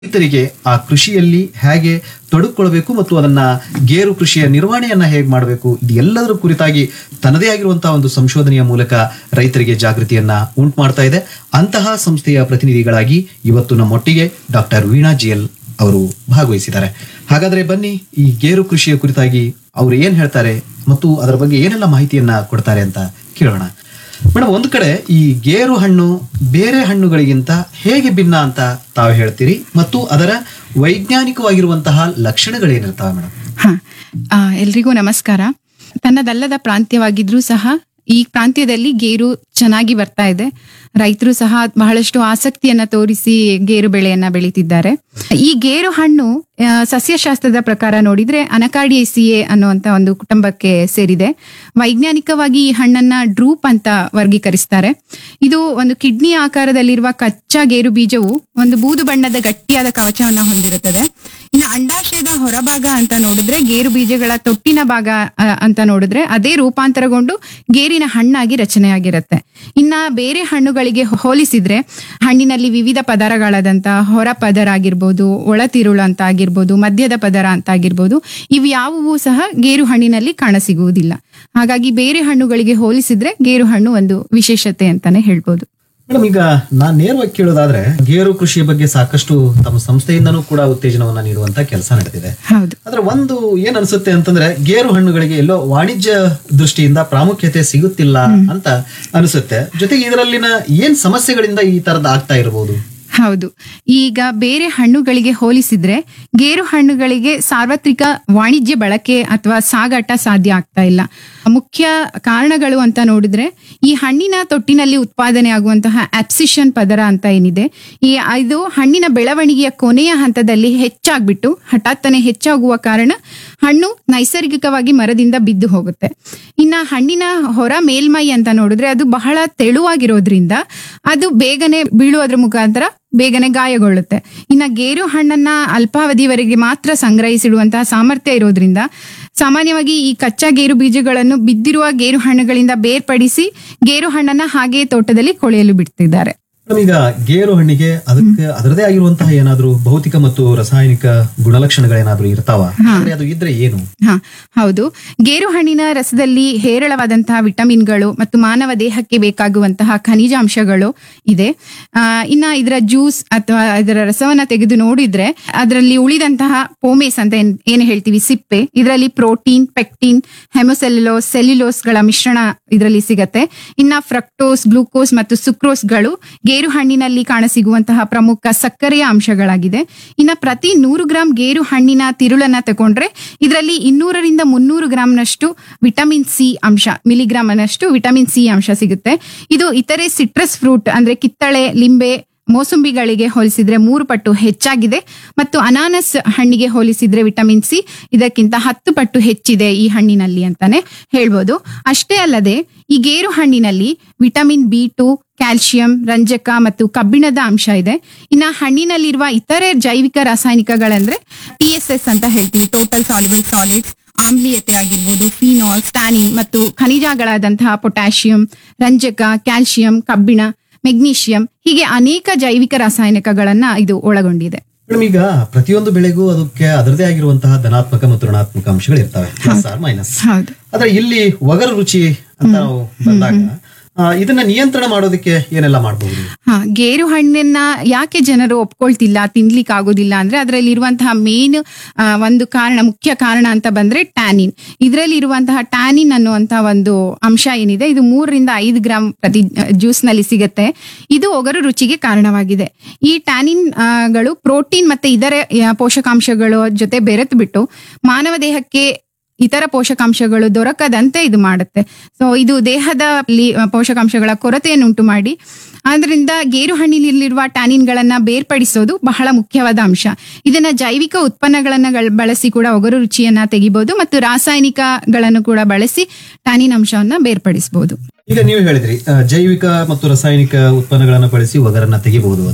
ರೈತರಿಗೆ ಆ ಕೃಷಿಯಲ್ಲಿ ಹೇಗೆ ತೊಡಗಿಕೊಳ್ಬೇಕು ಮತ್ತು ಅದನ್ನ ಗೇರು ಕೃಷಿಯ ನಿರ್ವಹಣೆಯನ್ನ ಹೇಗೆ ಮಾಡಬೇಕು ಇದು ಎಲ್ಲದರ ಕುರಿತಾಗಿ ತನ್ನದೇ ಆಗಿರುವಂತಹ ಒಂದು ಸಂಶೋಧನೆಯ ಮೂಲಕ ರೈತರಿಗೆ ಜಾಗೃತಿಯನ್ನ ಉಂಟು ಮಾಡ್ತಾ ಇದೆ ಅಂತಹ ಸಂಸ್ಥೆಯ ಪ್ರತಿನಿಧಿಗಳಾಗಿ ಇವತ್ತು ನಮ್ಮೊಟ್ಟಿಗೆ ಡಾಕ್ಟರ್ ವೀಣಾ ಜಿಎಲ್ ಅವರು ಭಾಗವಹಿಸಿದ್ದಾರೆ ಹಾಗಾದ್ರೆ ಬನ್ನಿ ಈ ಗೇರು ಕೃಷಿಯ ಕುರಿತಾಗಿ ಅವ್ರು ಏನ್ ಹೇಳ್ತಾರೆ ಮತ್ತು ಅದರ ಬಗ್ಗೆ ಏನೆಲ್ಲ ಮಾಹಿತಿಯನ್ನ ಕೊಡ್ತಾರೆ ಅಂತ ಕೇಳೋಣ ಮೇಡಮ್ ಒಂದು ಕಡೆ ಈ ಗೇರು ಹಣ್ಣು ಬೇರೆ ಹಣ್ಣುಗಳಿಗಿಂತ ಹೇಗೆ ಭಿನ್ನ ಅಂತ ತಾವು ಹೇಳ್ತೀರಿ ಮತ್ತು ಅದರ ವೈಜ್ಞಾನಿಕವಾಗಿರುವಂತಹ ಲಕ್ಷಣಗಳೇನಿರ್ತಾವೆ ಮೇಡಮ್ ಹಾ ಆ, ಎಲ್ರಿಗೂ ನಮಸ್ಕಾರ ತನ್ನದಲ್ಲದ ಪ್ರಾಂತ್ಯವಾಗಿದ್ರೂ ಸಹ ಈ ಪ್ರಾಂತ್ಯದಲ್ಲಿ ಗೇರು ಚೆನ್ನಾಗಿ ಬರ್ತಾ ಇದೆ ರೈತರು ಸಹ ಬಹಳಷ್ಟು ಆಸಕ್ತಿಯನ್ನ ತೋರಿಸಿ ಗೇರು ಬೆಳೆಯನ್ನ ಬೆಳೀತಿದ್ದಾರೆ ಈ ಗೇರು ಹಣ್ಣು ಆ, ಸಸ್ಯಶಾಸ್ತ್ರದ ಪ್ರಕಾರ ನೋಡಿದ್ರೆ ಅನಕಾಡಿಯೇಸಿಯೆ ಅನ್ನುವಂತ ಒಂದು ಕುಟುಂಬಕ್ಕೆ ಸೇರಿದೆ ವೈಜ್ಞಾನಿಕವಾಗಿ ಈ ಹಣ್ಣನ್ನ ಡ್ರೂಪ್ ಅಂತ ವರ್ಗೀಕರಿಸ್ತಾರೆ ಇದು ಒಂದು ಕಿಡ್ನಿ ಆಕಾರದಲ್ಲಿರುವ ಕಚ್ಚಾ ಗೇರು ಬೀಜವು ಒಂದು ಬೂದು ಬಣ್ಣದ ಗಟ್ಟಿಯಾದ ಕವಚವನ್ನ ಹೊಂದಿರುತ್ತದೆ ಇನ್ನು ಅಂಡಾಶಯದ ಹೊರಭಾಗ ಅಂತ ನೋಡಿದ್ರೆ ಗೇರು ಬೀಜಗಳ ತೊಟ್ಟಿನ ಭಾಗ ಆ, ಅಂತ ನೋಡಿದ್ರೆ ಅದೇ ರೂಪಾಂತರಗೊಂಡು ಗೇರಿನ ಹಣ್ಣಾಗಿ ರಚನೆಯಾಗಿರುತ್ತೆ ಇನ್ನ ಬೇರೆ ಹಣ್ಣುಗಳಿಗೆ ಹೋಲಿಸಿದ್ರೆ ಹಣ್ಣಿನಲ್ಲಿ ವಿವಿಧ ಪದರಗಳಾದಂತ ಹೊರ ಪದರ ಆಗಿರ್ಬೋದು ಒಳತಿರುಳು ಅಂತ ಆಗಿರ್ಬೋದು ಮಧ್ಯದ ಪದರ ಅಂತ ಆಗಿರ್ಬೋದು ಇವು ಯಾವುವು ಸಹ ಗೇರು ಹಣ್ಣಿನಲ್ಲಿ ಕಾಣಸಿಗುವುದಿಲ್ಲ ಹಾಗಾಗಿ ಬೇರೆ ಹಣ್ಣುಗಳಿಗೆ ಹೋಲಿಸಿದ್ರೆ ಗೇರು ಹಣ್ಣು ಒಂದು ವಿಶೇಷತೆ ಅಂತಾನೆ ಹೇಳ್ಬೋದು ಮೇಡಮ್ ಈಗ ನಾನ್ ನೇರವಾಗಿ ಕೇಳೋದಾದ್ರೆ ಗೇರು ಕೃಷಿಯ ಬಗ್ಗೆ ಸಾಕಷ್ಟು ತಮ್ಮ ಸಂಸ್ಥೆಯಿಂದನೂ ಕೂಡ ಉತ್ತೇಜನವನ್ನ ನೀಡುವಂತ ಕೆಲಸ ನಡೆದಿದೆ ಹೌದು ಆದ್ರೆ ಒಂದು ಏನ್ ಅನ್ಸುತ್ತೆ ಅಂತಂದ್ರೆ ಗೇರು ಹಣ್ಣುಗಳಿಗೆ ಎಲ್ಲೋ ವಾಣಿಜ್ಯ ದೃಷ್ಟಿಯಿಂದ ಪ್ರಾಮುಖ್ಯತೆ ಸಿಗುತ್ತಿಲ್ಲ ಅಂತ ಅನಿಸುತ್ತೆ ಜೊತೆಗೆ ಇದರಲ್ಲಿನ ಏನ್ ಸಮಸ್ಯೆಗಳಿಂದ ಈ ತರದ ಆಗ್ತಾ ಇರಬಹುದು ಹೌದು ಈಗ ಬೇರೆ ಹಣ್ಣುಗಳಿಗೆ ಹೋಲಿಸಿದ್ರೆ ಗೇರು ಹಣ್ಣುಗಳಿಗೆ ಸಾರ್ವತ್ರಿಕ ವಾಣಿಜ್ಯ ಬಳಕೆ ಅಥವಾ ಸಾಗಾಟ ಸಾಧ್ಯ ಆಗ್ತಾ ಇಲ್ಲ ಮುಖ್ಯ ಕಾರಣಗಳು ಅಂತ ನೋಡಿದ್ರೆ ಈ ಹಣ್ಣಿನ ತೊಟ್ಟಿನಲ್ಲಿ ಉತ್ಪಾದನೆ ಆಗುವಂತಹ ಆಪ್ಸಿಷನ್ ಪದರ ಅಂತ ಏನಿದೆ ಈ ಇದು ಹಣ್ಣಿನ ಬೆಳವಣಿಗೆಯ ಕೊನೆಯ ಹಂತದಲ್ಲಿ ಹೆಚ್ಚಾಗ್ಬಿಟ್ಟು ಹಠಾತ್ತನೆ ಹೆಚ್ಚಾಗುವ ಕಾರಣ ಹಣ್ಣು ನೈಸರ್ಗಿಕವಾಗಿ ಮರದಿಂದ ಬಿದ್ದು ಹೋಗುತ್ತೆ ಇನ್ನ ಹಣ್ಣಿನ ಹೊರ ಮೇಲ್ಮೈ ಅಂತ ನೋಡಿದ್ರೆ ಅದು ಬಹಳ ತೆಳುವಾಗಿರೋದ್ರಿಂದ ಅದು ಬೇಗನೆ ಬೀಳುವುದ್ರ ಮುಖಾಂತರ ಬೇಗನೆ ಗಾಯಗೊಳ್ಳುತ್ತೆ ಇನ್ನ ಗೇರು ಹಣ್ಣನ್ನ ಅಲ್ಪಾವಧಿವರೆಗೆ ಮಾತ್ರ ಸಂಗ್ರಹಿಸಿಡುವಂತಹ ಸಾಮರ್ಥ್ಯ ಇರೋದ್ರಿಂದ ಸಾಮಾನ್ಯವಾಗಿ ಈ ಕಚ್ಚಾ ಗೇರು ಬೀಜಗಳನ್ನು ಬಿದ್ದಿರುವ ಗೇರು ಹಣ್ಣುಗಳಿಂದ ಬೇರ್ಪಡಿಸಿ ಗೇರು ಹಣ್ಣನ್ನ ಹಾಗೆಯೇ ತೋಟದಲ್ಲಿ ಕೊಳೆಯಲು ಬಿಡ್ತಿದ್ದಾರೆ ಮೇಡಮ್ ಈಗ ಗೇರು ಹಣ್ಣಿಗೆ ಅದಕ್ಕೆ ಅದರದೇ ಆಗಿರುವಂತಹ ಏನಾದ್ರೂ ಭೌತಿಕ ಮತ್ತು ರಾಸಾಯನಿಕ ಗುಣಲಕ್ಷಣಗಳೇನಾದ್ರೂ ಇರ್ತಾವ ಅಂದ್ರೆ ಅದು ಇದ್ರೆ ಏನು ಹಾ ಹೌದು ಗೇರು ಹಣ್ಣಿನ ರಸದಲ್ಲಿ ಹೇರಳವಾದಂತಹ ವಿಟಮಿನ್ಗಳು ಮತ್ತು ಮಾನವ ದೇಹಕ್ಕೆ ಬೇಕಾಗುವಂತಹ ಖನಿಜಾಂಶಗಳು ಇದೆ ಆ, ಇನ್ನ ಇದರ ಜ್ಯೂಸ್ ಅಥವಾ ಇದರ ರಸವನ್ನ ತೆಗೆದು ನೋಡಿದ್ರೆ ಅದರಲ್ಲಿ ಉಳಿದಂತಹ ಪೋಮೇಸ್ ಅಂತ ಏನ್ ಏನ್ ಹೇಳ್ತೀವಿ ಸಿಪ್ಪೆ ಇದರಲ್ಲಿ ಪ್ರೋಟೀನ್ ಪೆಕ್ಟಿನ್ ಹೆಮೊಸೆಲ್ಯುಲೋಸ್ ಸೆಲ್ಯುಲೋಸ್ಗಳ ಮಿಶ್ರಣ ಇದರಲ್ಲಿ ಸಿಗತ್ತೆ ಇನ್ನ ಫ್ರಕ್ಟೋಸ್ ಗ್ಲೂಕೋಸ್ ಮತ್ತು ಸುಕ್ರೋಸ್ಗಳು ಗೇರು ಹಣ್ಣಿನಲ್ಲಿ ಕಾಣಸಿಗುವಂತಹ ಪ್ರಮುಖ ಸಕ್ಕರೆಯ ಅಂಶಗಳಾಗಿದೆ ಇನ್ನ ಪ್ರತಿ ನೂರು ಗ್ರಾಂ ಗೇರು ಹಣ್ಣಿನ ತಿರುಳನ್ನ ತಗೊಂಡ್ರೆ ಇದರಲ್ಲಿ ಇನ್ನೂರರಿಂದ ಮುನ್ನೂರು ಗ್ರಾಂನಷ್ಟು ವಿಟಮಿನ್ ಸಿ ಅಂಶ ಮಿಲಿಗ್ರಾಮ್ ಅನ್ನಷ್ಟು ವಿಟಮಿನ್ ಸಿ ಅಂಶ ಸಿಗುತ್ತೆ ಇದು ಇತರೆ ಸಿಟ್ರಸ್ ಫ್ರೂಟ್ ಅಂದ್ರೆ ಕಿತ್ತಳೆ ಲಿಂಬೆ ಮೋಸಂಬಿಗಳಿಗೆ ಹೋಲಿಸಿದ್ರೆ ಮೂರು ಪಟ್ಟು ಹೆಚ್ಚಾಗಿದೆ ಮತ್ತು ಅನಾನಸ್ ಹಣ್ಣಿಗೆ ಹೋಲಿಸಿದ್ರೆ ವಿಟಮಿನ್ ಸಿ ಇದಕ್ಕಿಂತ ಹತ್ತು ಪಟ್ಟು ಹೆಚ್ಚಿದೆ ಈ ಹಣ್ಣಿನಲ್ಲಿ ಅಂತಾನೆ ಹೇಳ್ಬೋದು ಅಷ್ಟೇ ಅಲ್ಲದೆ ಈ ಗೇರು ಹಣ್ಣಿನಲ್ಲಿ ವಿಟಮಿನ್ ಬಿ ಟು ಕ್ಯಾಲ್ಸಿಯಂ ರಂಜಕ ಮತ್ತು ಕಬ್ಬಿಣದ ಅಂಶ ಇದೆ ಇನ್ನ ಹಣ್ಣಿನಲ್ಲಿರುವ ಇತರೆ ಜೈವಿಕ ರಾಸಾಯನಿಕಗಳಂದ್ರೆ ಟಿ ಎಸ್ ಎಸ್ ಅಂತ ಹೇಳ್ತೀವಿ ಟೋಟಲ್ ಸಾಲಿಬಲ್ ಸಾಲಿಡ್ಸ್ ಆಮ್ಲೀಯತೆ ಆಗಿರ್ಬೋದು ಫಿನಾಲ್ ಸ್ಟಾನಿನ್ ಮತ್ತು ಖನಿಜಗಳಾದಂತಹ ಪೊಟ್ಯಾಷಿಯಂ ರಂಜಕ ಕ್ಯಾಲ್ಸಿಯಂ ಕಬ್ಬಿಣ ಮೆಗ್ನೀಷಿಯಂ ಹೀಗೆ ಅನೇಕ ಜೈವಿಕ ರಾಸಾಯನಿಕಗಳನ್ನ ಇದು ಒಳಗೊಂಡಿದೆ ಮೇಡಮ್ ಈಗ ಪ್ರತಿಯೊಂದು ಬೆಳೆಗೂ ಅದಕ್ಕೆ ಅದರದೇ ಆಗಿರುವಂತಹ ಧನಾತ್ಮಕ ಮತ್ತು ಋಣಾತ್ಮಕ ಅಂಶಗಳು ಇರ್ತವೆ ಪ್ಲಸ್ ಆರ್ ಮೈನಸ್ ಹೌದು ಆದ್ರೆ ಇಲ್ಲಿ ಒಗರು ರುಚಿ ಅಂತ ನಾವು ಬಂದಾಗ ಆ, ಇದನ್ನ ನಿಯಂತ್ರಣ ಮಾಡೋದಕ್ಕೆ ಏನೆಲ್ಲ ಮಾಡಬಹುದು ಹಾ ಗೇರು ಹಣ್ಣನ್ನ ಯಾಕೆ ಜನರು ಒಪ್ಕೊಳ್ತಿಲ್ಲ ತಿನ್ಲಿಕ್ಕೆ ಆಗೋದಿಲ್ಲ ಅಂದ್ರೆ ಅದರಲ್ಲಿ ಇರುವಂತಹ ಮೇನ್ ಒಂದು ಕಾರಣ ಮುಖ್ಯ ಕಾರಣ ಅಂತ ಬಂದ್ರೆ ಟ್ಯಾನಿನ್ ಇದರಲ್ಲಿ ಇರುವಂತಹ ಟ್ಯಾನಿನ್ ಅನ್ನುವಂತಹ ಒಂದು ಅಂಶ ಏನಿದೆ ಇದು ಮೂರರಿಂದ ಐದು ಗ್ರಾಂ ಪ್ರತಿ ಜ್ಯೂಸ್ ನಲ್ಲಿ ಸಿಗುತ್ತೆ ಇದು ಒಗರು ರುಚಿಗೆ ಕಾರಣವಾಗಿದೆ ಈ ಟ್ಯಾನಿನ್ ಆ, ಗಳು ಪ್ರೋಟೀನ್ ಮತ್ತೆ ಇತರೆ ಆ, ಪೋಷಕಾಂಶಗಳು ಜೊತೆ ಬೆರೆತು ಬಿಟ್ಟು ಮಾನವ ದೇಹಕ್ಕೆ ಇತರ ಪೋಷಕಾಂಶಗಳು ದೊರಕದಂತೆ ಇದು ಮಾಡುತ್ತೆ ಸೊ ಇದು ದೇಹದ ಪೋಷಕಾಂಶಗಳ ಕೊರತೆಯನ್ನು ಉಂಟು ಮಾಡಿ ಆದ್ರಿಂದ ಗೇರು ಹಣ್ಣಿನಲ್ಲಿರುವ ಟ್ಯಾನಿನ್ಗಳನ್ನ ಬೇರ್ಪಡಿಸೋದು ಬಹಳ ಮುಖ್ಯವಾದ ಅಂಶ ಇದನ್ನ ಜೈವಿಕ ಉತ್ಪನ್ನಗಳನ್ನ ಗಳ್- ಬಳಸಿ ಕೂಡ ಒಗರು ರುಚಿಯನ್ನ ತೆಗಿಬಹುದು ಮತ್ತು ರಾಸಾಯನಿಕಗಳನ್ನು ಕೂಡ ಬಳಸಿ ಟ್ಯಾನಿನ್ ಅಂಶವನ್ನ ಬೇರ್ಪಡಿಸಬಹುದು ಈಗ ನೀವು ಹೇಳಿದ್ರಿ ಆ, ಜೈವಿಕ ಮತ್ತು ರಾಸಾಯನಿಕ ಉತ್ಪನ್ನಗಳನ್ನ ಬಳಸಿ ಒಗರನ್ನ ತೆಗಿಬಹುದು ಅಂತ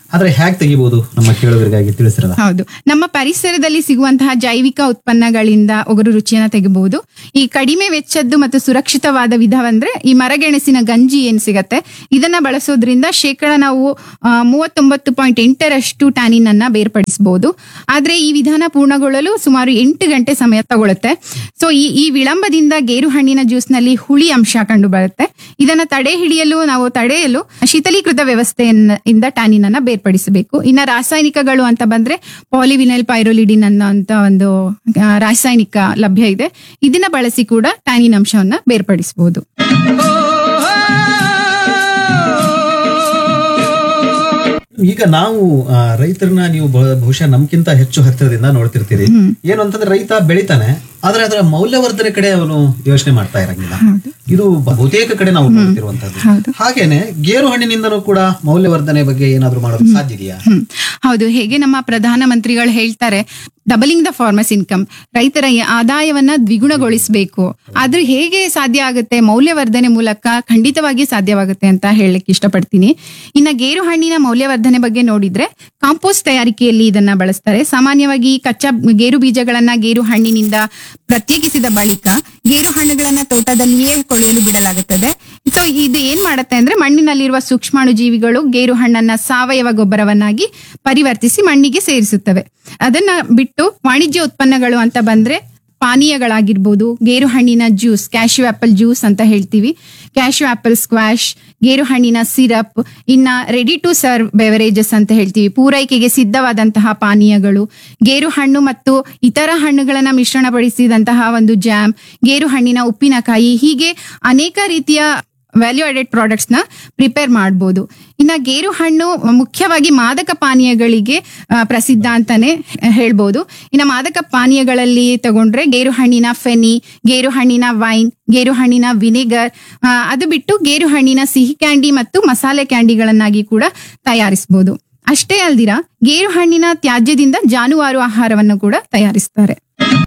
ಆದ್ರೆ ಹೇಗೆ ತೆಗಿಬಹುದು ನಮ್ಮ ಕೇಳುಗರಿಗಾಗಿ ತಿಳಿಸಿರಲ್ಲ ಹೌದು ನಮ್ಮ ಪರಿಸರದಲ್ಲಿ ಸಿಗುವಂತಹ ಜೈವಿಕ ಉತ್ಪನ್ನಗಳಿಂದ ಒಗರು ರುಚಿಯನ್ನ ತೆಗೆಬಹುದು ಈ ಕಡಿಮೆ ವೆಚ್ಚದ್ದು ಮತ್ತು ಸುರಕ್ಷಿತವಾದ ವಿಧವಂದ್ರೆ ಈ ಮರಗೆಣಸಿನ ಗಂಜಿ ಏನ್ ಸಿಗತ್ತೆ ಇದನ್ನ ಬಳಸೋದ್ರಿಂದ ಶೇಕಡ ನಾವು ಆ, ಮೂವತ್ತೊಂಬತ್ತು ಪಾಯಿಂಟ್ ಎಂಟರಷ್ಟು ಟ್ಯಾನಿನ್ ಅನ್ನ ಬೇರ್ಪಡಿಸಬಹುದು ಆದ್ರೆ ಈ ವಿಧಾನ ಪೂರ್ಣಗೊಳ್ಳಲು ಸುಮಾರು ಎಂಟು ಗಂಟೆ ಸಮಯ ತಗೊಳುತ್ತೆ ಸೊ ಈ ಈ ವಿಳಂಬದಿಂದ ಗೇರು ಹಣ್ಣಿನ ಜ್ಯೂಸ್ ನಲ್ಲಿ ಹುಳಿ ಅಂಶ ಕಂಡು ಬರುತ್ತೆ ಇದನ್ನ ತಡೆ ಹಿಡಿಯಲು ನಾವು ತಡೆಯಲು ಶೀತಲೀಕೃತ ವ್ಯವಸ್ಥೆಯನ್ನ ಇಂದ ಟ್ಯಾನಿನ್ ಅನ್ನ ಬೇರ್ಪಡಿಸಬೇಕು ಇನ್ನ ರಾಸಾಯನಿಕಗಳು ಅಂತ ಬಂದ್ರೆ ಪಾಲಿವಿನೈಲ್ ಪೈರೋಲಿಡಿನ್ ಅನ್ನೋ ಅಂತ ಒಂದು ಆ, ರಾಸಾಯನಿಕ ಲಭ್ಯ ಇದೆ ಇದನ್ನ ಬಳಸಿ ಕೂಡ ಟ್ಯಾನಿನ್ ಅಂಶವನ್ನ ಬೇರ್ಪಡಿಸಬಹುದು ಈಗ ನಾವು ಆ, ರೈತರನ್ನ ನೀವು ಬ- ಬಹುಶಃ ನಮ್ಗಿಂತ ಹೆಚ್ಚು ಹತ್ತಿರದಿಂದ ನೋಡ್ತಿರ್ತೀರಿ ಏನು ಅಂತಂದ್ರೆ ರೈತ ಬೆಳಿತಾನೆ ಆದ್ರೆ ಅದರ ಮೌಲ್ಯವರ್ಧನೆ ಕಡೆ ಅವನು ಯೋಚನೆ ಮಾಡ್ತಾ ಇರಂಗಿಲ್ಲ ಇದು ಬಹುತೇಕ ಕಡೆ ನಾವು ನೋಡ್ತಿರುವಂತದ್ದು ಹೌದು. ಹಾಗೇನೆ ಗೇರು ಹಣ್ಣಿನಿಂದನೂ ಕೂಡ ಮೌಲ್ಯವರ್ಧನೆ ಬಗ್ಗೆ ಏನಾದ್ರೂ ಮಾಡೋದು ಸಾಧ್ಯ ಇದೆಯಾ ಹ್ಮ್ ಹೌದು ಹೇಗೆ ನಮ್ಮ ಪ್ರಧಾನ ಮಂತ್ರಿಗಳು ಹೇಳ್ತಾರೆ ಡಬಲಿಂಗ್ ದ ಫಾರ್ಮರ್ಸ್ ಇನ್ಕಮ್ ರೈತರ ಈ ಆದಾಯವನ್ನ ದ್ವಿಗುಣಗೊಳಿಸಬೇಕು ಆದ್ರೆ ಹೇಗೆ ಸಾಧ್ಯ ಆಗುತ್ತೆ ಮೌಲ್ಯವರ್ಧನೆ ಮೂಲಕ ಖಂಡಿತವಾಗಿ ಸಾಧ್ಯವಾಗುತ್ತೆ ಅಂತ ಹೇಳಲಿಕ್ಕೆ ಇಷ್ಟಪಡ್ತೀನಿ ಇನ್ನ ಗೇರು ಹಣ್ಣಿನ ಮೌಲ್ಯವರ್ಧನೆ ಬಗ್ಗೆ ನೋಡಿದ್ರೆ ಕಾಂಪೋಸ್ಟ್ ತಯಾರಿಕೆಯಲ್ಲಿ ಇದನ್ನ ಬಳಸ್ತಾರೆ ಸಾಮಾನ್ಯವಾಗಿ ಕಚ್ಚಾ ಗೇರು ಬೀಜಗಳನ್ನ ಗೇರು ಹಣ್ಣಿನಿಂದ ಪ್ರತ್ಯೇಕಿಸಿದ ಬಳಿಕ ಗೇರು ಹಣ್ಣುಗಳನ್ನ ತೋಟದಲ್ಲಿಯೇ ಕೊಳೆಯಲು ಬಿಡಲಾಗುತ್ತದೆ ಸೊ ಇದು ಏನ್ ಮಾಡುತ್ತೆ ಅಂದ್ರೆ ಮಣ್ಣಿನಲ್ಲಿರುವ ಸೂಕ್ಷ್ಮಾಣು ಜೀವಿಗಳು ಗೇರು ಹಣ್ಣನ್ನ ಸಾವಯವ ಗೊಬ್ಬರವನ್ನಾಗಿ ಪರಿವರ್ತಿಸಿ ಮಣ್ಣಿಗೆ ಸೇರಿಸುತ್ತವೆ ಅದನ್ನ ಬಿಟ್ಟು ವಾಣಿಜ್ಯ ಉತ್ಪನ್ನಗಳು ಅಂತ ಬಂದ್ರೆ ಪಾನೀಯಗಳಾಗಿರ್ಬೋದು ಗೇರು ಹಣ್ಣಿನ ಜ್ಯೂಸ್ ಕ್ಯಾಶ್ಯೂ ಆಪಲ್ ಜ್ಯೂಸ್ ಅಂತ ಹೇಳ್ತೀವಿ ಕ್ಯಾಶ್ಯೂ ಆಪಲ್ ಸ್ಕ್ವಾಶ್ ಗೇರು ಹಣ್ಣಿನ ಸಿರಪ್ ಇನ್ನ ರೆಡಿ ಟು ಸರ್ವ್ ಬೆವರೇಜಸ್ ಅಂತ ಹೇಳ್ತೀವಿ ಪೂರೈಕೆಗೆ ಸಿದ್ಧವಾದಂತಹ ಪಾನೀಯಗಳು ಗೇರು ಹಣ್ಣು ಮತ್ತು ಇತರ ಹಣ್ಣುಗಳನ್ನ ಮಿಶ್ರಣಪಡಿಸಿದಂತಹ ಒಂದು ಜಾಮ್ ಗೇರು ಹಣ್ಣಿನ ಉಪ್ಪಿನಕಾಯಿ ಹೀಗೆ ಅನೇಕ ರೀತಿಯ ವ್ಯಾಲ್ಯೂ ಆಡೆಡ್ ಪ್ರಾಡಕ್ಟ್ಸ್ ನ ಪ್ರಿಪೇರ್ ಮಾಡಬಹುದು ಇನ್ನ ಗೇರು ಹಣ್ಣು ಮುಖ್ಯವಾಗಿ ಮಾದಕ ಪಾನೀಯಗಳಿಗೆ ಆ, ಪ್ರಸಿದ್ಧ ಅಂತಾನೆ ಹೇಳ್ಬೋದು ಇನ್ನ ಮಾದಕ ಪಾನೀಯಗಳಲ್ಲಿ ತಗೊಂಡ್ರೆ ಗೇರು ಹಣ್ಣಿನ ಫೆನಿ ಗೇರು ಹಣ್ಣಿನ ವೈನ್ ಗೇರು ಹಣ್ಣಿನ ವಿನೆಗರ್ ಆ, ಅದು ಬಿಟ್ಟು ಗೇರು ಹಣ್ಣಿನ ಸಿಹಿ ಕ್ಯಾಂಡಿ ಮತ್ತು ಮಸಾಲೆ ಕ್ಯಾಂಡಿಗಳನ್ನಾಗಿ ಕೂಡ ತಯಾರಿಸಬಹುದು ಅಷ್ಟೇ ಅಲ್ದಿರ ಗೇರು ಹಣ್ಣಿನ ತ್ಯಾಜ್ಯದಿಂದ ಜಾನುವಾರು ಆಹಾರವನ್ನು ಕೂಡ ತಯಾರಿಸ್ತಾರೆ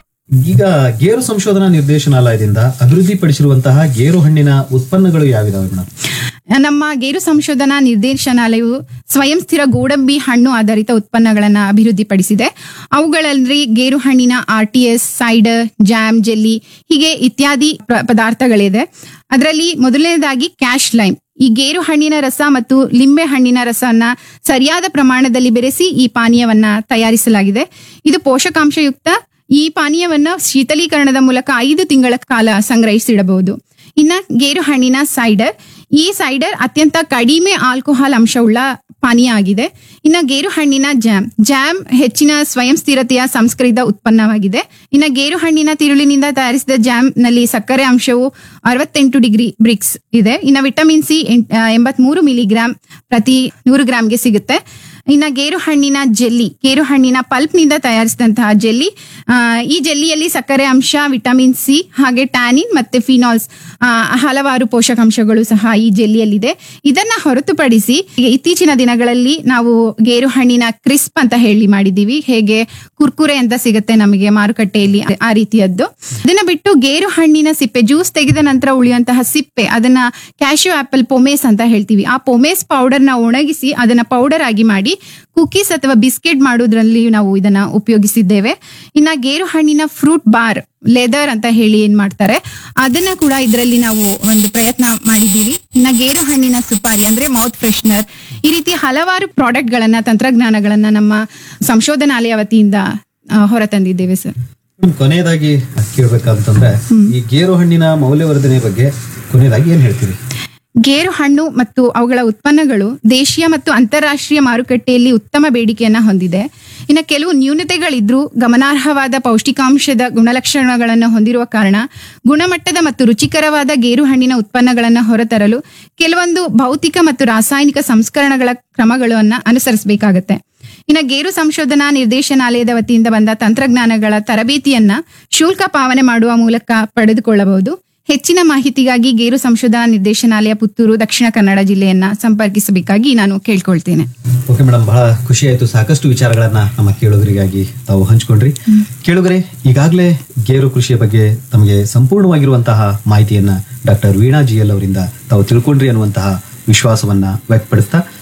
ಈಗ ಗೇರು ಸಂಶೋಧನಾ ನಿರ್ದೇಶನಾಲಯದಿಂದ ಅಭಿವೃದ್ಧಿಪಡಿಸಿರುವಂತಹ ಗೇರು ಹಣ್ಣಿನ ಉತ್ಪನ್ನಗಳು ಯಾವಿದಾವೆ ಮೇಡಮ್ ನಮ್ಮ ಗೇರು ಸಂಶೋಧನಾ ನಿರ್ದೇಶನಾಲಯವು ಸ್ವಯಂ ಸ್ಥಿರ ಗೋಡಂಬಿ ಹಣ್ಣು ಆಧಾರಿತ ಉತ್ಪನ್ನಗಳನ್ನು ಅಭಿವೃದ್ಧಿಪಡಿಸಿದೆ ಅವುಗಳಲ್ಲಿ ಗೇರು ಹಣ್ಣಿನ R T S cider jam jelly ಹೀಗೆ ಇತ್ಯಾದಿ ಪ್ರ- ಪದಾರ್ಥಗಳಿದೆ ಅದರಲ್ಲಿ ಮೊದಲನೇದಾಗಿ ಕ್ಯಾಶ್ ಲೈಮ್ ಈ ಗೇರು ಹಣ್ಣಿನ ರಸ ಮತ್ತು ಲಿಂಬೆ ಹಣ್ಣಿನ ರಸವನ್ನ ಸರಿಯಾದ ಪ್ರಮಾಣದಲ್ಲಿ ಬೆರೆಸಿ ಈ ಪಾನೀಯವನ್ನ ತಯಾರಿಸಲಾಗಿದೆ ಇದು ಪೋಷಕಾಂಶಯುಕ್ತ ಈ ಪಾನೀಯವನ್ನ ಶೀತಲೀಕರಣದ ಮೂಲಕ ಐದು ತಿಂಗಳ ಕಾಲ ಸಂಗ್ರಹಿಸಿಡಬಹುದು ಇನ್ನ ಗೇರು ಹಣ್ಣಿನ ಸೈಡರ್ ಈ ಸೈಡರ್ ಅತ್ಯಂತ ಕಡಿಮೆ ಆಲ್ಕೋಹಾಲ್ ಅಂಶವುಳ್ಳ ಪಾನೀಯ ಆಗಿದೆ ಇನ್ನ ಗೇರು ಹಣ್ಣಿನ ಜಾಮ್ ಜಾಮ್ ಹೆಚ್ಚಿನ ಸ್ವಯಂ ಸ್ಥಿರತೆಯ ಸಂಸ್ಕರಿತ ಉತ್ಪನ್ನವಾಗಿದೆ ಇನ್ನ ಗೇರು ಹಣ್ಣಿನ ತಿರುಳಿನಿಂದ ತಯಾರಿಸಿದ ಜಾಮ್ ನಲ್ಲಿ ಸಕ್ಕರೆ ಅಂಶವು ಅರವತ್ತೆಂಟು ಡಿಗ್ರಿ ಬ್ರಿಕ್ಸ್ ಇದೆ ಇನ್ನ ವಿಟಮಿನ್ ಸಿ ಎಂಬತ್ಮೂರು ಮಿಲಿಗ್ರಾಂ ಪ್ರತಿ ನೂರು ಗ್ರಾಂಗೆ ಸಿಗುತ್ತೆ ಇನ್ನ ಗೇರು ಹಣ್ಣಿನ ಜೆಲ್ಲಿ ಗೇರು ಹಣ್ಣಿನ ಪಲ್ಪ್ ನಿಂದ ತಯಾರಿಸಿದಂತಹ ಜೆಲ್ಲಿ ಆ, ಈ ಜೆಲ್ಲಿಯಲ್ಲಿ ಸಕ್ಕರೆ ಅಂಶ ವಿಟಮಿನ್ ಸಿ ಹಾಗೆ ಟ್ಯಾನಿನ್ ಮತ್ತೆ ಫಿನಾಲ್ಸ್ ಆ, ಹಲವಾರು ಪೋಷಕಾಂಶಗಳು ಸಹ ಈ ಜೆಲ್ಲಿಯಲ್ಲಿದೆ ಇದನ್ನ ಹೊರತುಪಡಿಸಿ ಈಗ ಇತ್ತೀಚಿನ ದಿನಗಳಲ್ಲಿ ನಾವು ಗೇರು ಹಣ್ಣಿನ ಕ್ರಿಸ್ಪ್ ಅಂತ ಹೇಳಿ ಮಾಡಿದೀವಿ ಹೇಗೆ ಕುರ್ಕುರೆ ಅಂತ ಸಿಗುತ್ತೆ ನಮಗೆ ಮಾರುಕಟ್ಟೆಯಲ್ಲಿ ಆ ರೀತಿಯದ್ದು ಇದನ್ನ ಬಿಟ್ಟು ಗೇರು ಹಣ್ಣಿನ ಸಿಪ್ಪೆ ಜ್ಯೂಸ್ ತೆಗೆದ ನಂತರ ಉಳಿಯುವಂತಹ ಸಿಪ್ಪೆ ಅದನ್ನ ಕ್ಯಾಶ್ಯೂ ಆಪಲ್ ಪೊಮೇಸ್ ಅಂತ ಹೇಳ್ತೀವಿ ಆ ಪೊಮೇಸ್ ಪೌಡರ್ ನ ಒಣಗಿಸಿ ಅದನ್ನ ಪೌಡರ್ ಆಗಿ ಮಾಡಿ ಕುಕೀಸ್ ಅಥವಾ ಬಿಸ್ಕೆಟ್ ಮಾಡೋದ್ರಲ್ಲಿ ನಾವು ಇದನ್ನ ಉಪಯೋಗಿಸಿದ್ದೇವೆ ಇನ್ನ ಗೇರು ಹಣ್ಣಿನ ಫ್ರೂಟ್ ಬಾರ್ ಲೆದರ್ ಅಂತ ಹೇಳಿ ಏನ್ ಮಾಡ್ತಾರೆ ಅದನ್ನ ಕೂಡ ಇದರಲ್ಲಿ ನಾವು ಒಂದು ಪ್ರಯತ್ನ ಮಾಡಿದ್ದೀವಿ ಇನ್ನ ಗೇರು ಹಣ್ಣಿನ ಸುಪಾರಿ ಅಂದ್ರೆ ಮೌತ್ ಫ್ರೆಶ್ನರ್ ಈ ರೀತಿ ಹಲವಾರು ಪ್ರಾಡಕ್ಟ್ ಗಳನ್ನ ತಂತ್ರಜ್ಞಾನಗಳನ್ನ ನಮ್ಮ ಸಂಶೋಧನಾಲಯ ವತಿಯಿಂದ ಆ, ಹೊರತಂದಿದ್ದೇವೆ ಸರ್ ಮೇಡಮ್, ಕೊನೆಯದಾಗಿ ಕೇಳ್ಬೇಕಂತಂದ್ರೆ ಈ ಗೇರು ಹಣ್ಣಿನ ಮೌಲ್ಯವರ್ಧನೆ ಬಗ್ಗೆ ಕೊನೆಯದಾಗಿ ಏನ್ ಹೇಳ್ತೀರಿ ಗೇರು ಹಣ್ಣು ಮತ್ತು ಅವುಗಳ ಉತ್ಪನ್ನಗಳು ದೇಶೀಯ ಮತ್ತು ಅಂತಾರಾಷ್ಟ್ರೀಯ ಮಾರುಕಟ್ಟೆಯಲ್ಲಿ ಉತ್ತಮ ಬೇಡಿಕೆಯನ್ನ ಹೊಂದಿದೆ ಇನ್ನು ಕೆಲವು ನ್ಯೂನತೆಗಳಿದ್ರೂ ಗಮನಾರ್ಹವಾದ ಪೌಷ್ಟಿಕಾಂಶದ ಗುಣಲಕ್ಷಣಗಳನ್ನು ಹೊಂದಿರುವ ಕಾರಣ ಗುಣಮಟ್ಟದ ಮತ್ತು ರುಚಿಕರವಾದ ಗೇರು ಹಣ್ಣಿನ ಉತ್ಪನ್ನಗಳನ್ನು ಹೊರತರಲು ಕೆಲವೊಂದು ಭೌತಿಕ ಮತ್ತು ರಾಸಾಯನಿಕ ಸಂಸ್ಕರಣಗಳ ಕ್ರಮಗಳನ್ನು ಅನುಸರಿಸಬೇಕಾಗತ್ತೆ ಇನ್ನು ಗೇರು ಸಂಶೋಧನಾ ನಿರ್ದೇಶನಾಲಯದ ವತಿಯಿಂದ ಬಂದ ತಂತ್ರಜ್ಞಾನಗಳ ತರಬೇತಿಯನ್ನ ಶುಲ್ಕ ಪಾವನೆ ಮಾಡುವ ಮೂಲಕ ಪಡೆದುಕೊಳ್ಳಬಹುದು ಹೆಚ್ಚಿನ ಮಾಹಿತಿಗಾಗಿ ಗೇರು ಸಂಶೋಧನಾ ನಿರ್ದೇಶನಾಲಯ ಪುತ್ತೂರು ದಕ್ಷಿಣ ಕನ್ನಡ ಜಿಲ್ಲೆಯನ್ನ ಸಂಪರ್ಕಿಸಬೇಕಾಗಿ ನಾನು ಕೇಳ್ಕೊಳ್ತೇನೆ ಓಕೆ ಮೇಡಮ್ ಬಹಳ ಖುಷಿ ಆಯ್ತು ಸಾಕಷ್ಟು ವಿಚಾರಗಳನ್ನ ನಮ್ಮ ಕೇಳುಗರಿಗಾಗಿ ತಾವು ಹಂಚ್ಕೊಂಡ್ರಿ ಕೇಳುಗರೆ ಈಗಾಗಲೇ ಗೇರು ಕೃಷಿಯ ಬಗ್ಗೆ ತಮಗೆ ಸಂಪೂರ್ಣವಾಗಿರುವಂತಹ ಮಾಹಿತಿಯನ್ನ ಡಾಕ್ಟರ್ ವೀಣಾ ಜಿ ಎಲ್ ಅವರಿಂದ ತಾವು ತಿಳ್ಕೊಂಡ್ರಿ ಅನ್ನುವಂತಹ ವಿಶ್ವಾಸವನ್ನ ವ್ಯಕ್ತಪಡಿಸ್ತಾ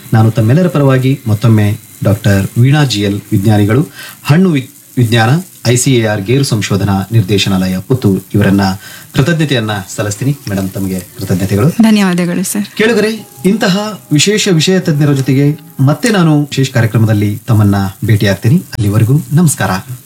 ನಾನು ತಮ್ಮೆಲ್ಲರ ಪರವಾಗಿ ಮತ್ತೊಮ್ಮೆ ಡಾಕ್ಟರ್ ವೀಣಾ ಜಿಎಲ್ ವಿಜ್ಞಾನಿಗಳು ಹಣ್ಣು ವಿ- ವಿಜ್ಞಾನ ಐಸಿಎಆರ್ ಗೇರು ಸಂಶೋಧನಾ ನಿರ್ದೇಶನಾಲಯ ಪುತ್ತೂರು ಇವರನ್ನ ಕೃತಜ್ಞತೆಯನ್ನ ಸಲ್ಲಿಸ್ತೀನಿ ಮೇಡಮ್ ತಮಗೆ ಕೃತಜ್ಞತೆಗಳು ಧನ್ಯವಾದಗಳು ಸರ್ ಕೇಳಿದರೆ ಇಂತಹ ವಿಶೇಷ ವಿಷಯ ತಜ್ಞರ ಜೊತೆಗೆ ಮತ್ತೆ ನಾನು ವಿಶೇಷ ಕಾರ್ಯಕ್ರಮದಲ್ಲಿ ತಮ್ಮನ್ನ ಭೇಟಿಯಾಗ್ತೀನಿ ಅಲ್ಲಿವರೆಗೂ ನಮಸ್ಕಾರ